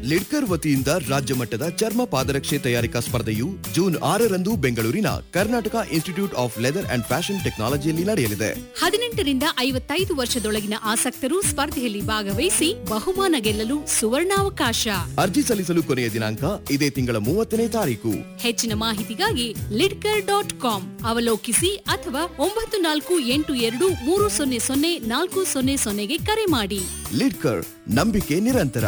ಲಿಡ್ಕರ್ ವತಿಯಿಂದ ರಾಜ್ಯ ಮಟ್ಟದ ಚರ್ಮ ಪಾದರಕ್ಷೆ ತಯಾರಿಕಾ ಸ್ಪರ್ಧೆಯು ಜೂನ್ ಆರರಂದು ಬೆಂಗಳೂರಿನ Karnataka institute of leather and fashion ಟೆಕ್ನಾಲಜಿಯಲ್ಲಿ ನಡೆಯಲಿದೆ ಹದಿನೆಂಟರಿಂದ ಐವತ್ತೈದು ವರ್ಷದೊಳಗಿನ ಆಸಕ್ತರು ಸ್ಪರ್ಧೆಯಲ್ಲಿ ಭಾಗವಹಿಸಿ ಬಹುಮಾನ ಗೆಲ್ಲಲು ಸುವರ್ಣಾವಕಾಶ ಅರ್ಜಿ ಸಲ್ಲಿಸಲು ಕೊನೆಯ ದಿನಾಂಕ ಇದೇ ತಿಂಗಳ ಮೂವತ್ತನೇ ತಾರೀಕು ಹೆಚ್ಚಿನ ಮಾಹಿತಿಗಾಗಿ ಲಿಡ್ಕರ್ ಡಾಟ್ ಕಾಮ್ ಅವಲೋಕಿಸಿ ಅಥವಾ ಒಂಬತ್ತು ನಾಲ್ಕು ಎಂಟು ಎರಡು ಮೂರು ಸೊನ್ನೆ ಸೊನ್ನೆ ನಾಲ್ಕು ಸೊನ್ನೆ ಸೊನ್ನೆಗೆ ಕರೆ ಮಾಡಿ ಲಿಡ್ಕರ್ ನಂಬಿಕೆ ನಿರಂತರ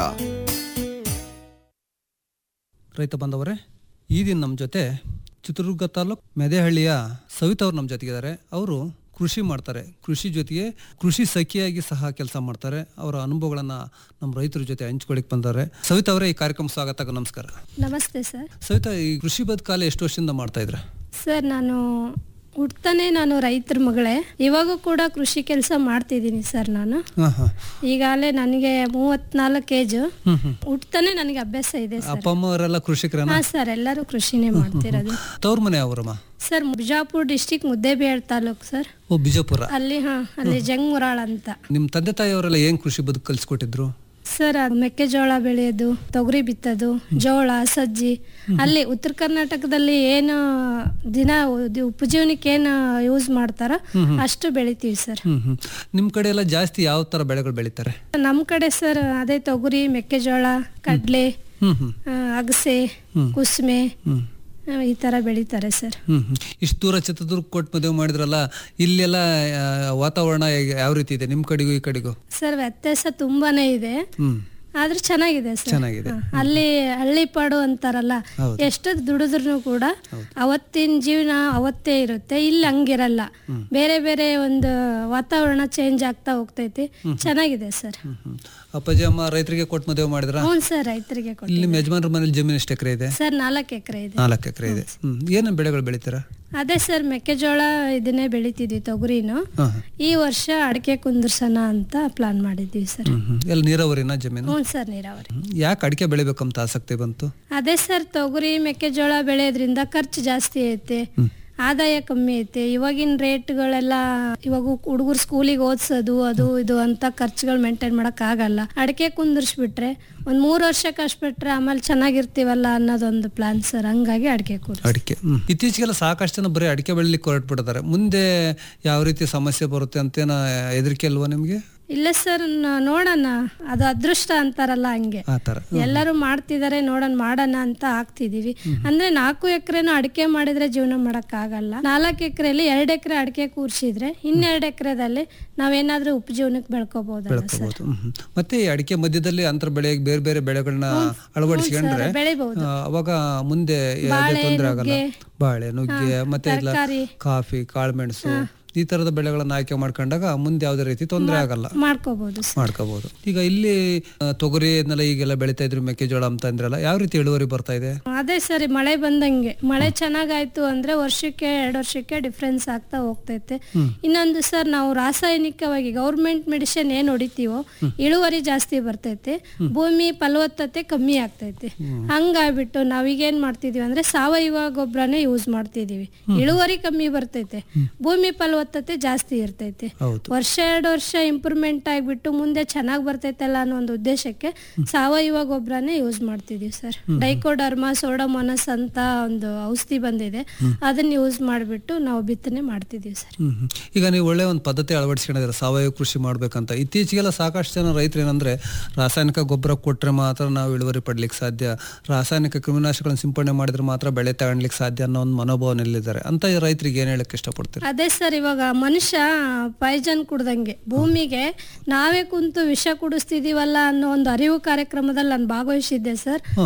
ರೈತ ಬಾಂಧವರೇ ಈ ದಿನ ನಮ್ಮ ಜೊತೆ ಚಿತ್ರದುರ್ಗ ತಾಲೂಕು ಮೆದೆಹಳ್ಳಿಯ ಸವಿತಾ ಅವ್ರು ನಮ್ಮ ಜೊತೆಗಿದ್ದಾರೆ ಅವರು ಕೃಷಿ ಮಾಡ್ತಾರೆ ಕೃಷಿ ಜೊತೆಗೆ ಕೃಷಿ ಸಖಿಯಾಗಿ ಸಹ ಕೆಲಸ ಮಾಡ್ತಾರೆ ಅವರ ಅನುಭವಗಳನ್ನು ನಮ್ಮ ರೈತರ ಜೊತೆ ಹಂಚ್ಕೊಳಿಕ್ ಬಂದ್ದಾರೆ ಸವಿತಾ ಅವರೇ ಈ ಕಾರ್ಯಕ್ರಮ ಸ್ವಾಗತ ನಮಸ್ಕಾರ ನಮಸ್ತೆ ಸರ್ ಸವಿತಾ ಈ ಕೃಷಿ ಬದುಕಾಲ ಎಷ್ಟು ವರ್ಷದಿಂದ ಮಾಡ್ತಾ ಇದ್ರ ಸರ್ ನಾನು ಹುಟ್ತಾನೆ ನಾನು ರೈತರ ಮಗಳೇ ಇವಾಗೂ ಕೂಡ ಕೃಷಿ ಕೆಲಸ ಮಾಡ್ತಿದ್ದೀನಿ ಸರ್ ನಾನು ಹಾಂ ಹಾಂ ಈಗಾಗಲೇ ನನಗೆ ಮೂವತ್ನಾಲ್ಕು ಏಜು ಹ್ಮ್ ಹ್ಮ್ ಹುಟ್ತಾನೆ ನನಗೆ ಅಭ್ಯಾಸ ಇದೆ ಸರ್ ಅಪ್ಪ ಅಮ್ಮ ಅವರೆಲ್ಲ ಕೃಷಿಕರನ ಹಾ ಸರ್ ಎಲ್ಲರೂ ಕೃಷಿನೇ ಮಾಡ್ತಿರೋದು ತವ್ರ ಮನೆ ಅವರಮ್ಮ sir Bijapur district Muddebihal taluk sir ಓ ಬಿಜಾಪುರ ಅಲ್ಲಿ ಹಾ ಅಲ್ಲಿ ಜಂಗ್ಮುರಾಳ್ ಅಂತ ನಿಮ್ಮ ತಂದೆ ತಾಯಿಯವರೆಲ್ಲ ಏನ್ ಕೃಷಿ ಬದುಕು ಕಲಿಸ್ಕೊಟ್ಟಿದ್ರು ಸರ್ ಅದು ಮೆಕ್ಕೆಜೋಳ ಬೆಳೆಯೋದು ತೊಗರಿ ಬಿತ್ತೋದು ಜೋಳ ಸಜ್ಜಿ ಅಲ್ಲಿ ಉತ್ತರ ಕರ್ನಾಟಕದಲ್ಲಿ ಏನು ದಿನ ಉ- ಉಪಜೀವನಕ್ಕೆ ಏನು ಯೂಸ್ ಮಾಡ್ತಾರೋ ಅಷ್ಟು ಬೆಳಿತೀವಿ ಸರ್ ಹ್ಮ್ ಹ್ಮ್ ನಿಮ್ ಕಡೆ ಎಲ್ಲ ಜಾಸ್ತಿ ಯಾವ ತರ ಬೆಳೆಗಳು ಬೆಳಿತಾರೆ ನಮ್ಮ ಕಡೆ ಸರ್ ಅದೇ ತೊಗರಿ ಮೆಕ್ಕೆಜೋಳ ಕಡಲೆ ಹ್ಮ್ ಹ್ಮ್ ಅಗಸೆ ಕುಸುಮೆ ಹ್ಮ್ ಆ, ಈ ತರ ಬೆಳಿತಾರೆ ಸರ್ ಹ್ಮ್ ಹ್ಮ್ ಇಷ್ಟು ದೂರ ಚಿತ್ರದುರ್ಗ ಕೊಟ್ಟು ಮದುವೆ ಮಾಡಿದ್ರಲ್ಲ ಇಲ್ಲೆಲ್ಲ ಆ, ವಾತಾವರಣ ಹೇಗೆ- ಯಾವ ರೀತಿ ಇದೆ ನಿಮ್ ಕಡೆಗೂ ಈ ಕಡೆಗೂ ಸರ್ ವ್ಯತ್ಯಾಸ ತುಂಬಾನೇ ಇದೆ ಹ್ಮ್ ಆದ್ರೆ ಚೆನ್ನಾಗಿದೆ ಸರ್ ಚೆನ್ನಾಗಿದೆ. ಹಾ, ಅಲ್ಲಿ ಹಳ್ಳಿ ಪಾಡು ಅಂತಾರಲ್ಲ ಎಷ್ಟೊತ್ತು ದುಡಿದ್ರು ಕೂಡ ಅವತ್ತಿನ ಜೀವನ ಅವತ್ತೇ ಇರುತ್ತೆ ಇಲ್ಲಿ ಹಂಗಿರಲ್ಲ ಬೇರೆ ಬೇರೆ ಒಂದು ವಾತಾವರಣ ಚೇಂಜ್ ಆಗ್ತಾ ಹೋಗ್ತೈತಿ ಚೆನ್ನಾಗಿದೆ ಸರ್ ಹ್ಮ್ ಹ್ಮ್ ಅಪ್ಪಾಜಿ ಅಮ್ಮ ರೈತರಿಗೆ ಕೊಟ್ಟು ಮದುವೆ ಮಾಡಿದ್ರ ಹ್ಞೂ ಸರ್ ರೈತರಿಗೆ ಕೊಟ್ಟು ಇಲ್ಲಿ ನಿಮ್ಮ ಯಜಮಾನ್ರ ಮನೇಲಿ ಜಮೀನು ಎಷ್ಟು ಎಕರೆ ಇದೆ ಸರ್ ನಾಲ್ಕು ಎಕರೆ ಇದೆ ನಾಲ್ಕು ಎಕರೆ ಇದೆ ಹ್ಮ್ ಏನೇನು ಬೆಳೆಗಳು ಬೆಳಿತೀರಾ ಅದೇ ಸರ್ ಮೆಕ್ಕೆಜೋಳ ಇದನ್ನೇ ಬೆಳಿತಿದ್ವಿ ತೊಗರಿನು ಹಾ ಈ ವರ್ಷ ಅಡಿಕೆ ಕುಂದರ್ಸೋಣ ಅಂತ ಪ್ಲಾನ್ ಮಾಡಿದ್ವಿ ಸರ್ ಹ್ಮ್ ಹ್ಮ್ ಎಲ್ಲ ನೀರಾವರಿನ ಜಮೀನು ಹ್ಞೂ ಸರ್ ನೀರಾವರಿ ಹ್ಮ್. ಯಾಕೆ ಅಡಿಕೆ ಬೆಳಿಬೇಕಂತ ಆಸಕ್ತಿ ಬಂತು ಅದೇ ಸರ್ ತೊಗರಿ ಮೆಕ್ಕೆಜೋಳ ಬೆಳೆಯೋದ್ರಿಂದ ಖರ್ಚು ಜಾಸ್ತಿ ಐತೆ ಆದಾಯ ಕಮ್ಮಿ ಐತೆ ಇವಾಗಿನ ರೇಟ್ಗಳೆಲ್ಲ ಇವಾಗ ಹುಡುಗರು ಸ್ಕೂಲಿಗೆ ಓದಿಸೋದು ಅದು ಇದು ಅಂತ ಖರ್ಚುಗಳು ಮೇಂಟೈನ್ ಮಾಡಕ್ ಆಗಲ್ಲ ಅಡಿಕೆ ಕುಂದಿರ್ಸ್ಬಿಟ್ರೆ ಒಂದ್ ಮೂರ್ ವರ್ಷ ಕಷ್ಟಪಟ್ರೆ ಆಮೇಲೆ ಚೆನ್ನಾಗಿರ್ತೀವಲ್ಲ ಅನ್ನೋದೊಂದು ಪ್ಲಾನ್ ಸರ್ ಹಂಗಾಗಿ ಅಡಿಕೆ ಕುಂದ್ರಿ ಅಡಿಕೆ ಹ್ಮ್. ಇತ್ತೀಚೆಗೆಲ್ಲ ಸಾಕಷ್ಟು ಜನ ಬರೀ ಅಡಿಕೆ ಬೆಳಿಲಿಕ್ಕೆ ಹೊರಟ್ಬಿಡ್ತಾರೆ ಮುಂದೆ ಯಾವ ರೀತಿ ಸಮಸ್ಯೆ ಬರುತ್ತೆ ಅಂತೇನ ಹೆದರಿಕೆ ಅಲ್ವಾ ನಿಮ್ಗೆ ಇಲ್ಲ ಸರ್ ನೋಡೋಣ ಅದು ಅದೃಷ್ಟ ಅಂತಾರಲ್ಲ ಹಂಗೆ ಆ ತರ ಎಲ್ಲರೂ ಮಾಡ್ತಿದಾರೆ ನೋಡೋಣ ಮಾಡೋಣ ಅಂತ ಆಗ್ತಿದೀವಿ ಅಂದ್ರೆ ನಾಲ್ಕು ಎಕರೆನು ಅಡಿಕೆ ಮಾಡಿದ್ರೆ ಜೀವನ ಮಾಡಕ್ ಆಗಲ್ಲ ನಾಲ್ಕು ಎಕರೆಲಿ ಎರಡು ಎಕರೆ ಅಡಿಕೆ ಕೂರ್ಸಿದ್ರೆ ಇನ್ನೆರಡು ಎಕರೆದಲ್ಲಿ ನಾವೇನಾದ್ರೂ ಉಪಜೀವನಕ್ಕೆ ಬೆಳ್ಕೋಬಹುದಲ್ಲ ಸರ್ ಬೆಳ್ಕೋಬಹುದು ಹ್ಮ್ ಹ್ಮ್. ಮತ್ತೆ ಈ ಅಡಿಕೆ ಮಧ್ಯದಲ್ಲಿ ಅಂತರ ಬೆಳೆಗೆ ಬೇರೆ ಬೇರೆ ಬೆಳೆಗಳನ್ನ ಅಳವಡಿಸ್ಕೊಂಡ್ರೆ ಬೆಳಿಬಹುದು ಆ, ಅವಾಗ ಮುಂದೆ ಯಾವುದೇ ತೊಂದರೆ ಆಗಲ್ಲ ಬಾಳೆ ನುಗ್ಗೆ ಮತ್ತೆ ಇಲ್ಲ ತರಕಾರಿ ಕಾಫಿ ಕಾಳುಮೆಣಸು ಈ ತರದ ಬೆಳೆಗಳನ್ನ ಆಯ್ಕೆ ಮಾಡ್ಕೊಂಡಾಗ ಮುಂದೆ ಯಾವುದೇ ರೀತಿ ತೊಂದರೆ ಆಗಲ್ಲ ಮಾಡ್ಕೋಬಹುದು ಸರ್ ಮಾಡ್ಕೋಬಹುದು ಈಗ ಇಲ್ಲಿ ಆ, ತೊಗರಿ ಇದನ್ನೆಲ್ಲ ಈಗೆಲ್ಲ ಬೆಳಿತಾ ಇದ್ರು ಮೆಕ್ಕೆಜೋಳ ಅಂತ ಅಂದ್ರಲ್ಲ ಯಾವ ರೀತಿ ಇಳುವರಿ ಬರ್ತಾ ಇದೆ ಅದೇ ಸರಿ ಮಳೆ ಬಂದಂಗೆ ಮಳೆ ಚೆನ್ನಾಗಾಯ್ತು ಅಂದ್ರೆ ವರ್ಷಕ್ಕೆ ಎರಡು ವರ್ಷಕ್ಕೆ ಡಿಫ್ರೆನ್ಸ್ ಆಗ್ತಾ ಹೋಗ್ತೈತೆ ಇನ್ನೊಂದು ಸರ್ ನಾವು ರಾಸಾಯನಿಕವಾಗಿ ಗೌರ್ಮೆಂಟ್ ಮೆಡಿಸಿನ್ ಏನ್ ಹೊಡಿತೀವೋ ಇಳುವರಿ ಜಾಸ್ತಿ ಬರ್ತೈತೆ ಭೂಮಿ ಫಲವತ್ತತೆ ಕಮ್ಮಿ ಆಗ್ತೈತೆ ಹಂಗಾಗ್ಬಿಟ್ಟು ನಾವೀಗೇನ್ ಮಾಡ್ತಿದೀವಿ ಅಂದ್ರೆ ಸಾವಯವ ಗೊಬ್ಬರನೇ ಯೂಸ್ ಮಾಡ್ತಿದೀವಿ ಇಳುವರಿ ಕಮ್ಮಿ ಬರ್ತೈತೆ ಭೂಮಿ ಫಲವತ್ತತೆ ಜಾಸ್ತಿ ಇರ್ತೈತೆ ಹೌದು ವರ್ಷ ಎರಡು ವರ್ಷ ಇಂಪ್ರೂವ್ಮೆಂಟ್ ಆಗಿಬಿಟ್ಟು ಮುಂದೆ ಚೆನ್ನಾಗಿ ಬರ್ತೈತಲ್ಲ ಅನ್ನೋ ಒಂದು ಉದ್ದೇಶಕ್ಕೆ ಸಾವಯವ ಗೊಬ್ಬರನೇ ಯೂಸ್ ಮಾಡ್ತಿದೀವಿ ಸರ್ ಡೈಕೋಡರ್ಮಾ ಸೋಡೋಮೋನಸ್ ಅಂತ ಒಂದು ಔಷಧಿ ಬಂದಿದೆ ಅದನ್ನ ಯೂಸ್ ಮಾಡಿಬಿಟ್ಟು ನಾವು ಬಿತ್ತನೆ ಮಾಡ್ತಿದೀವಿ ಸರ್ ಹ್ಮ್ ಹ್ಮ್. ಈಗ ನೀವು ಒಳ್ಳೆ ಒಂದು ಪದ್ಧತಿ ಅಳವಡಿಸ್ಕೊಂಡಿದ್ದೀರ ಸಾವಯವ ಕೃಷಿ ಮಾಡ್ಬೇಕಂತ ಇತ್ತೀಚೆಗೆಲ್ಲ ಸಾಕಷ್ಟು ಜನ ರೈತರು ಏನಂದ್ರೆ ರಾಸಾಯನಿಕ ಗೊಬ್ಬರ ಕೊಟ್ರೆ ಮಾತ್ರ ನಾವು ಇಳುವರಿ ಪಡ್ಲಿಕ್ಕೆ ಸಾಧ್ಯ ರಾಸಾಯನಿಕ ಕ್ರಿಮಿನಾಶಕಗಳನ್ನು ಸಿಂಪಡಣೆ ಮಾಡಿದ್ರೆ ಮಾತ್ರ ಬೆಳೆ ತಗೊಳ್ಲಿಕ್ಕೆ ಸಾಧ್ಯ ಅನ್ನೋ ಒಂದು ಮನೋಭಾವನೆಯಲ್ಲಿದ್ದಾರೆ ಅಂತ ರೈತರಿಗೆ ಏನ್ ಹೇಳಕ್ ಇಷ್ಟಪಡ್ತೀರಿ ಅದೇ ಸರ್ ಇವಾಗ ಮನುಷ್ಯ ಪಾಯ್ಜನ್ ಕುಡ್ದಂಗೆ ಭೂಮಿಗೆ ನಾವೇ ಕುಂತು ವಿಷ ಕುಡಿಸ್ತಿದೀವಲ್ಲ ಅನ್ನೋ ಒಂದು ಅರಿವು ಕಾರ್ಯಕ್ರಮದಲ್ಲಿ ನಾನು ಭಾಗವಹಿಸಿದ್ದೆ ಸರ್